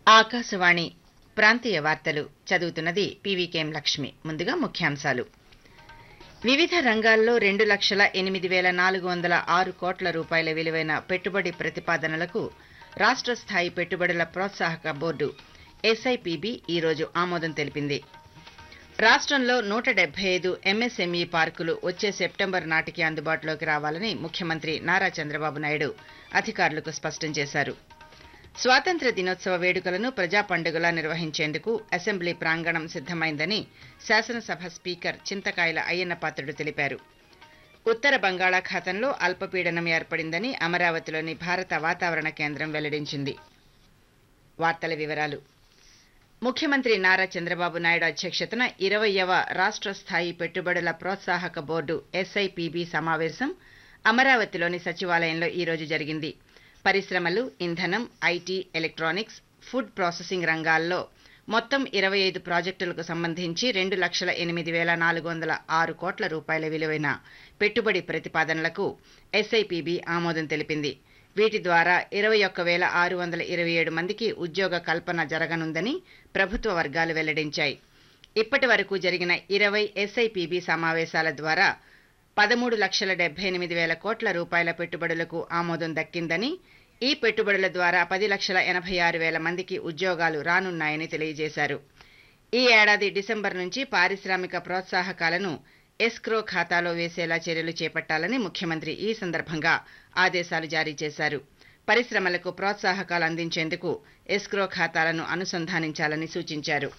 ఆకాశవాణి ప్రాంతీయ వార్తలు చదువుతున్నది పీవీకేఎం లక్ష్మి ముందుగా ముఖ్యాంశాలు వివిధ రంగాల్లో రెండు లక్షల ఎనిమిది వేల నాలుగు వందల ఆరు కోట్ల రూపాయల విలువైన పెట్టుబడి ప్రతిపాదనలకు రాష్ట్ర స్థాయి పెట్టుబడుల ప్రోత్సాహక బోర్డు ఎస్ఐపిబి ఈరోజు ఆమోదం తెలిపింది రాష్ట్రంలో నూట డెబ్బై ఐదు ఎంఎస్ఎంఈ పార్కులు వచ్చే సెప్టెంబర్ నాటికి అందుబాటులోకి రావాలని ముఖ్యమంత్రి నారా చంద్రబాబు నాయుడు అధికారులకు స్పష్టం చేశారు స్వాతంత్ర దినోత్సవ వేడుకలను ప్రజా పండుగలా నిర్వహించేందుకు అసెంబ్లీ ప్రాంగణం సిద్దమైందని శాసనసభ స్పీకర్ చింతకాయల అయ్యన్నపాత్రుడు తెలిపారు ఉత్తర బంగాళాఖాతంలో అల్పపీడనం ఏర్పడిందని అమరావతిలోని భారత వాతావరణ కేంద్రం వెల్లడించింది వార్తల వివరాలు ముఖ్యమంత్రి నారా చంద్రబాబు నాయుడు అధ్యక్షతన ఇరవయవ రాష్ట్ర స్థాయి పెట్టుబడుల ప్రోత్సాహక బోర్డు ఎస్ఐపిబి సమావేశం అమరావతిలోని సచివాలయంలో ఈరోజు జరిగింది పరిశ్రమలు ఇంధనం ఐటీ ఎలక్ట్రానిక్స్ ఫుడ్ ప్రాసెసింగ్ రంగాల్లో మొత్తం ఇరవై ఐదు ప్రాజెక్టులకు సంబంధించి రెండు లక్షల ఎనిమిది వేల నాలుగు వందల ఆరు కోట్ల రూపాయల విలువైన పెట్టుబడి ప్రతిపాదనలకు ఎస్ఐపిబి ఆమోదం తెలిపింది వీటి ద్వారా ఇరవై ఒక్క వేల ఆరు వందల ఇరవై ఏడు మందికి ఉద్యోగ కల్పన జరగనుందని ప్రభుత్వ వర్గాలు వెల్లడించాయి ఇప్పటి వరకు జరిగిన ఇరవై ఎస్ఐపిబి సమావేశాల ద్వారా పదమూడు లక్షల డెబ్బై ఎనిమిది వేల కోట్ల రూపాయల పెట్టుబడులకు ఆమోదం దక్కిందని ఈ పెట్టుబడుల ద్వారా పది లక్షల ఎనభై ఆరు వేల మందికి ఉద్యోగాలు రానున్నాయని తెలియజేశారు ఈ ఏడాది డిసెంబర్ నుంచి పారిశ్రామిక ప్రోత్సాహకాలను ఎస్క్రో ఖాతాలో వేసేలా చర్యలు చేపట్టాలని ముఖ్యమంత్రి ఈ సందర్భంగా ఆదేశాలు జారీ చేశారు పరిశ్రమలకు ప్రోత్సాహకాలు అందించేందుకు ఎస్క్రో ఖాతాలను అనుసంధానించాలని సూచించారు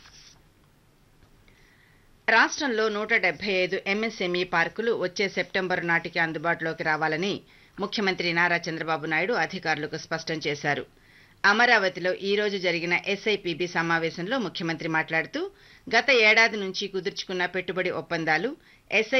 రాష్ట్రంలో నూట డెబ్బై ఐదు ఎంఎస్ఎంఈ పార్కులు వచ్చే సెప్టెంబర్ నాటికి అందుబాటులోకి రావాలని ముఖ్యమంత్రి నారా చంద్రబాబు నాయుడు అధికారులకు స్పష్టం చేశారు అమరావతిలో ఈ రోజు జరిగిన ఎస్ఐపిబి సమావేశంలో ముఖ్యమంత్రి మాట్లాడుతూ గత ఏడాది నుంచి కుదుర్చుకున్న పెట్టుబడి ఒప్పందాలు ఎస్ఐ